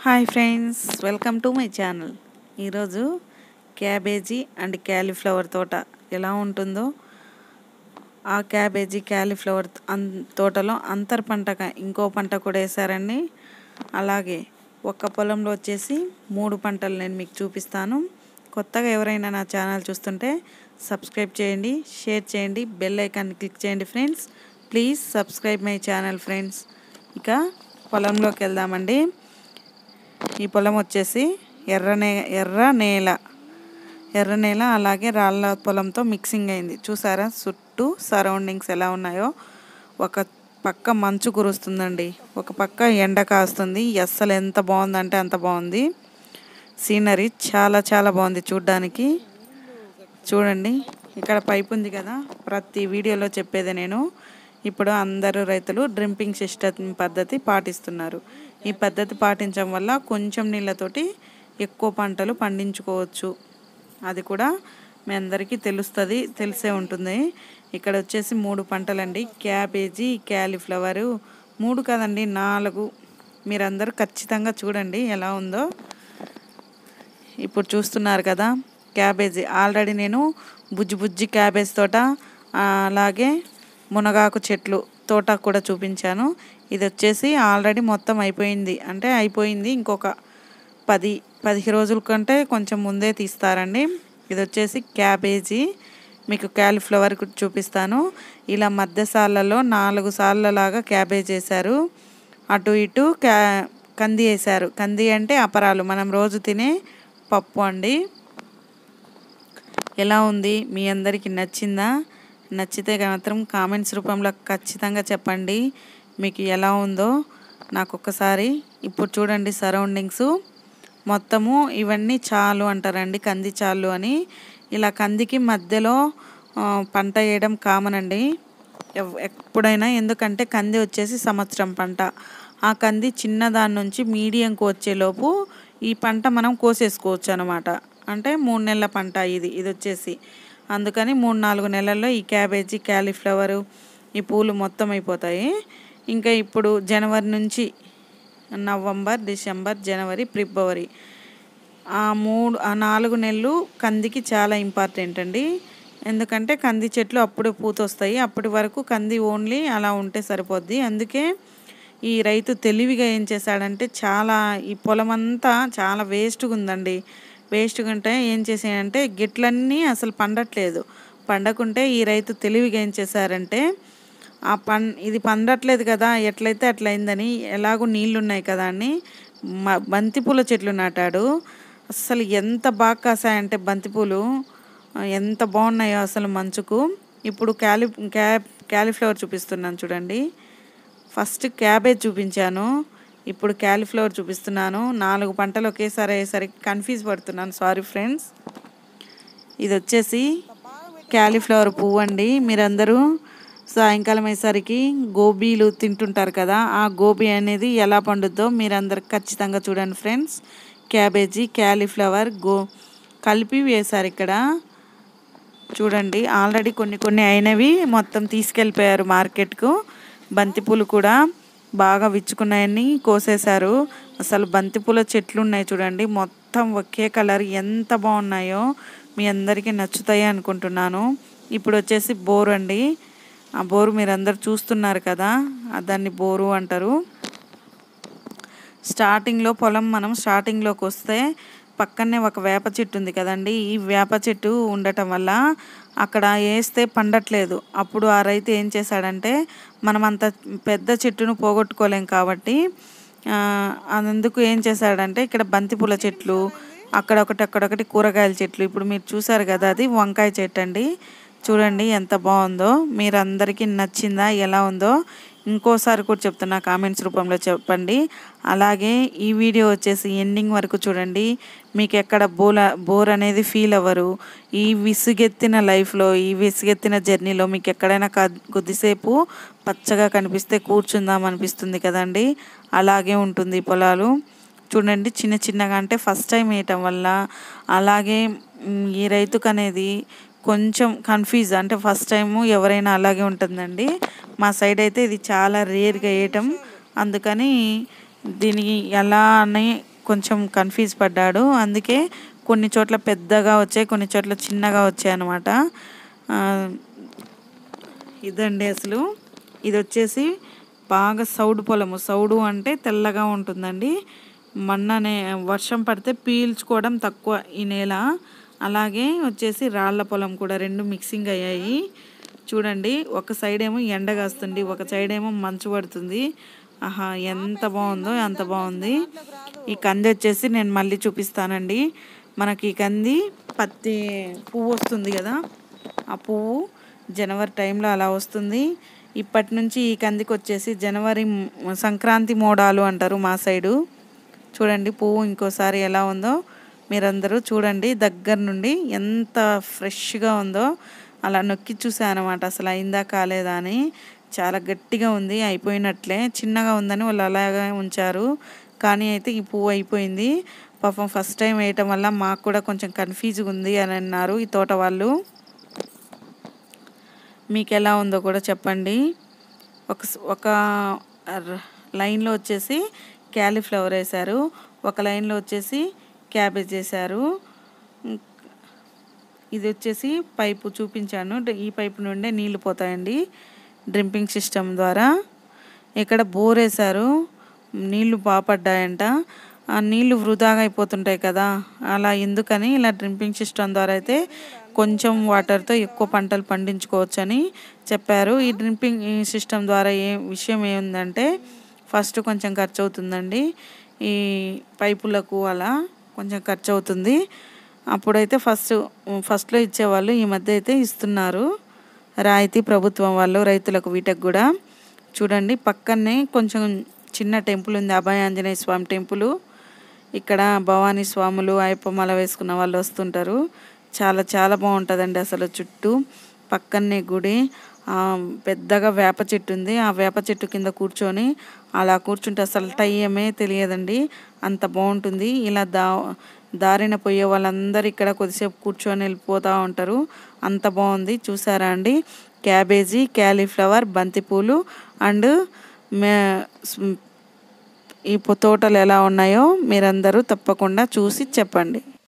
hi friends welcome to my channel ఈరోజు cabbage and cauliflower తోట ఎలా ఉంటుందో ఆ క్యాబేజీ క్యాలీఫ్లవర్ అన్ తోటలో అంతర్ పంటగా ఇంకో పంట కూడా వేశారండి అలాగే ఒక్క పొలంలో వచ్చేసి మూడు పంటలు నేను మీకు చూపిస్తాను కొత్తగా ఎవరైనా నా ఛానల్ చూస్తుంటే సబ్స్క్రైబ్ చేయండి షేర్ చేయండి బెల్ ఐకాన్ క్లిక్ చేయండి friends please subscribe my channel friends ఇక పొలంలోకి వెళ్దామండి ఈ పొలం వచ్చేసి ఎర్ర నే ఎర్ర నేల ఎర్ర నేల అలాగే రాళ్ళ పొలంతో మిక్సింగ్ అయింది చూసారా చుట్టూ సరౌండింగ్స్ ఎలా ఉన్నాయో ఒక పక్క మంచు కురుస్తుందండి ఒక పక్క ఎండ కాస్తుంది అస్సలు ఎంత బాగుందంటే అంత బాగుంది సీనరీ చాలా చాలా బాగుంది చూడ్డానికి చూడండి ఇక్కడ పైప్ ఉంది కదా ప్రతి వీడియోలో చెప్పేది నేను ఇప్పుడు అందరూ రైతులు డ్రింపింగ్ సిస్టమ్ పద్ధతి పాటిస్తున్నారు ఈ పద్ధతి పాటించడం వల్ల కొంచెం నీళ్ళతోటి ఎక్కువ పంటలు పండించుకోవచ్చు అది కూడా మీ అందరికీ తెలుస్తుంది తెలిసే ఉంటుంది ఇక్కడ వచ్చేసి మూడు పంటలండి క్యాబేజీ క్యాలీఫ్లవరు మూడు కదండి నాలుగు మీరందరూ ఖచ్చితంగా చూడండి ఎలా ఉందో ఇప్పుడు చూస్తున్నారు కదా క్యాబేజీ ఆల్రెడీ నేను బుజ్జి బుజ్జి క్యాబేజ్ తోట అలాగే మునగాకు చెట్లు తోట కూడా చూపించాను ఇది వచ్చేసి ఆల్రెడీ మొత్తం అయిపోయింది అంటే అయిపోయింది ఇంకొక పది పదిహేను రోజుల కంటే కొంచెం ముందే తీస్తారండి ఇది వచ్చేసి క్యాబేజీ మీకు క్యాలీఫ్లవర్ చూపిస్తాను ఇలా మధ్య సార్లలో నాలుగు సార్లలాగా క్యాబేజ్ వేశారు అటు ఇటు క్యా కంది వేశారు కంది అంటే అపరాలు మనం రోజు తినే పప్పు అండి ఎలా ఉంది మీ అందరికీ నచ్చిందా నచ్చితే మాత్రం కామెంట్స్ రూపంలో ఖచ్చితంగా చెప్పండి మీకు ఎలా ఉందో నాకు ఒక్కసారి ఇప్పుడు చూడండి సరౌండింగ్స్ మొత్తము ఇవన్నీ చాలు అంటారండి కంది చాలు అని ఇలా కందికి మధ్యలో పంట వేయడం కామన్ అండి ఎప్పుడైనా ఎందుకంటే కంది వచ్చేసి సంవత్సరం పంట ఆ కంది చిన్నదాని నుంచి మీడియంకు వచ్చేలోపు ఈ పంట మనం కోసేసుకోవచ్చు అనమాట అంటే మూడు నెలల పంట ఇది ఇది వచ్చేసి అందుకని మూడు నాలుగు నెలల్లో ఈ క్యాబేజీ క్యాలీఫ్లవరు ఈ పూలు మొత్తం అయిపోతాయి ఇంకా ఇప్పుడు జనవరి నుంచి నవంబర్ డిసెంబర్ జనవరి ఫిబ్రవరి ఆ మూడు ఆ నాలుగు నెలలు కందికి చాలా ఇంపార్టెంట్ అండి ఎందుకంటే కంది చెట్లు అప్పుడు పూత వస్తాయి అప్పటి వరకు కంది ఓన్లీ అలా ఉంటే సరిపోద్ది అందుకే ఈ రైతు తెలివిగా ఏం చేశాడంటే చాలా ఈ పొలం అంతా చాలా వేస్ట్గా ఉందండి వేస్ట్గా ఉంటే ఏం చేసాయంటే గిట్లన్నీ అసలు పండట్లేదు పండకుంటే ఈ రైతు తెలివిగా ఏం చేశారంటే ఆ పన్ ఇది పండట్లేదు కదా ఎట్లయితే అట్లయిందని ఎలాగో నీళ్ళు ఉన్నాయి కదా అని బంతిపూల చెట్లు నాటాడు అసలు ఎంత బాగా కాసాయంటే బంతిపూలు ఎంత బాగున్నాయో అసలు మంచుకు ఇప్పుడు క్యాలి క్యా క్యాలీఫ్లవర్ చూపిస్తున్నాను చూడండి ఫస్ట్ క్యాబేజ్ చూపించాను ఇప్పుడు క్యాలీఫ్లవర్ చూపిస్తున్నాను నాలుగు పంటలు ఒకేసారి అయ్యేసరికి కన్ఫ్యూజ్ పడుతున్నాను సారీ ఫ్రెండ్స్ ఇది వచ్చేసి క్యాలీఫ్లవర్ పువ్వు అండి మీరందరూ సాయంకాలం అయ్యేసరికి గోబీలు తింటుంటారు కదా ఆ గోబీ అనేది ఎలా పండుద్దో మీరందరు ఖచ్చితంగా చూడండి ఫ్రెండ్స్ క్యాబేజీ క్యాలీఫ్లవర్ గో కలిపి వేశారు ఇక్కడ చూడండి ఆల్రెడీ కొన్ని కొన్ని అయినవి మొత్తం తీసుకెళ్ళిపోయారు మార్కెట్కు బంతిపూలు కూడా బాగా విచ్చుకున్నాయని కోసేశారు అసలు బంతిపూల చెట్లు ఉన్నాయి చూడండి మొత్తం ఒకే కలర్ ఎంత బాగున్నాయో మీ అందరికీ నచ్చుతాయి అనుకుంటున్నాను ఇప్పుడు వచ్చేసి బోరు అండి ఆ బోరు మీరు అందరు చూస్తున్నారు కదా దాన్ని బోరు అంటారు స్టార్టింగ్లో పొలం మనం స్టార్టింగ్లోకి వస్తే పక్కనే ఒక వేప చెట్టు ఉంది కదండి ఈ వేప చెట్టు ఉండటం వల్ల అక్కడ వేస్తే పండట్లేదు అప్పుడు ఆ రైతు ఏం చేశాడంటే మనం అంత పెద్ద చెట్టును పోగొట్టుకోలేం కాబట్టి అందుకు ఏం చేశాడంటే ఇక్కడ బంతిపూల చెట్లు అక్కడ ఒకటి అక్కడొకటి కూరగాయల చెట్లు ఇప్పుడు మీరు చూసారు కదా అది వంకాయ చెట్టు అండి చూడండి ఎంత బాగుందో మీరు అందరికీ నచ్చిందా ఎలా ఉందో ఇంకోసారి కూడా చెప్తున్నా కామెంట్స్ రూపంలో చెప్పండి అలాగే ఈ వీడియో వచ్చేసి ఎండింగ్ వరకు చూడండి మీకు ఎక్కడ బోల బోర్ అనేది ఫీల్ అవ్వరు ఈ విసుగెత్తిన లైఫ్లో ఈ విసుగెత్తిన జర్నీలో మీకు ఎక్కడైనా కొద్దిసేపు పచ్చగా కనిపిస్తే కూర్చుందాం అనిపిస్తుంది కదండి అలాగే ఉంటుంది పొలాలు చూడండి చిన్న చిన్నగా అంటే ఫస్ట్ టైం వేయటం వల్ల అలాగే ఈ రైతుకు అనేది కొంచెం కన్ఫ్యూజ్ అంటే ఫస్ట్ టైము ఎవరైనా అలాగే ఉంటుందండి మా సైడ్ అయితే ఇది చాలా రేర్గా వేయటం అందుకని దీనికి ఎలా అని కొంచెం కన్ఫ్యూజ్ పడ్డాడు అందుకే కొన్ని చోట్ల పెద్దగా వచ్చాయి కొన్ని చోట్ల చిన్నగా వచ్చాయి అన్నమాట ఆ, ఇదండి అసలు ఇది వచ్చేసి బాగా సౌడు పొలము సౌడు అంటే తెల్లగా ఉంటుందండి మొన్ననే వర్షం పడితే పీల్చుకోవడం తక్కువ ఈ నేల అలాగే వచ్చేసి రాళ్ళ పొలం కూడా రెండు మిక్సింగ్ అయ్యాయి చూడండి ఒక సైడ్ ఏమో ఎండ కాస్తుంది ఒక సైడ్ ఏమో మంచు పడుతుంది ఆహా ఎంత బాగుందో ఎంత బాగుంది ఈ కంది వచ్చేసి నేను మళ్ళీ చూపిస్తానండి మనకి ఈ కంది పత్తి పువ్వు వస్తుంది కదా ఆ పువ్వు జనవరి టైంలో అలా వస్తుంది ఇప్పటి నుంచి ఈ కందికి వచ్చేసి జనవరి మ్- సంక్రాంతి మోడాలు అంటారు మా సైడు చూడండి పువ్వు ఇంకోసారి ఎలా ఉందో మీరందరూ చూడండి దగ్గర నుండి ఎంత ఫ్రెష్గా ఉందో అలా నొక్కి చూసాను అనమాట అసలు అయిందా కాలేదా అని చాలా గట్టిగా ఉంది అయిపోయినట్లే చిన్నగా ఉందని వాళ్ళు అలాగే ఉంచారు కానీ అయితే ఈ పువ్వు అయిపోయింది పాపం ఫస్ట్ టైం వేయటం వల్ల మాకు కూడా కొంచెం కన్ఫ్యూజ్గా ఉంది అని అన్నారు ఈ తోట వాళ్ళు మీకు ఎలా ఉందో కూడా చెప్పండి ఒక స్- ఒక ర- లైన్లో వచ్చేసి క్యాలీఫ్లవర్ వేశారు ఒక లైన్లో వచ్చేసి క్యాబేజ్ వేశారు ఇం- ఇది వచ్చేసి పైపు చూపించాను డ- ఈ పైపు నుండే నీళ్లు పోతాయండి డ్రింపింగ్ సిస్టమ్ ద్వారా ఇక్కడ బోర్ వేశారు నీళ్లు బాగా పడ్డాయంట ఆ నీళ్లు వృధాగా అయిపోతుంటాయి కదా అలా ఎందుకని ఇలా డ్రింపింగ్ సిస్టమ్ ద్వారా అయితే కొంచెం వాటర్తో ఎక్కువ పంటలు పండించుకోవచ్చని చెప్పారు ఈ డ్రింపింగ్ సిస్టమ్ ద్వారా ఏ విషయం ఏముందంటే ఫస్ట్ కొంచెం ఖర్చు అవుతుందండి ఈ పైపులకు అలా కొంచెం ఖర్చు అవుతుంది అప్పుడైతే ఫస్ట్ ఫస్ట్లో ఇచ్చేవాళ్ళు ఈ మధ్య అయితే ఇస్తున్నారు రాయితీ ప్రభుత్వం వాళ్ళు రైతులకు వీటికి కూడా చూడండి పక్కనే కొంచెం చిన్న టెంపుల్ ఉంది అభయ ఆంజనేయ స్వామి టెంపుల్ ఇక్కడ భవానీ స్వాములు అయ్యప్ప మాల వేసుకున్న వాళ్ళు వస్తుంటారు చాలా చాలా బాగుంటుందండి అసలు చుట్టూ పక్కనే గుడి ఆ, పెద్దగా వేప చెట్టు ఉంది ఆ వేప చెట్టు కింద కూర్చొని అలా కూర్చుంటే అసలు టైమే తెలియదండి అంత బాగుంటుంది ఇలా దా దారిన పోయే వాళ్ళందరూ ఇక్కడ కొద్దిసేపు కూర్చొని వెళ్ళిపోతూ ఉంటారు అంత బాగుంది చూసారా అండి క్యాబేజీ క్యాలీఫ్లవర్ బంతిపూలు అండ్ మే ఈ పొ- తోటలు ఎలా ఉన్నాయో మీరందరూ తప్పకుండా చూసి చెప్పండి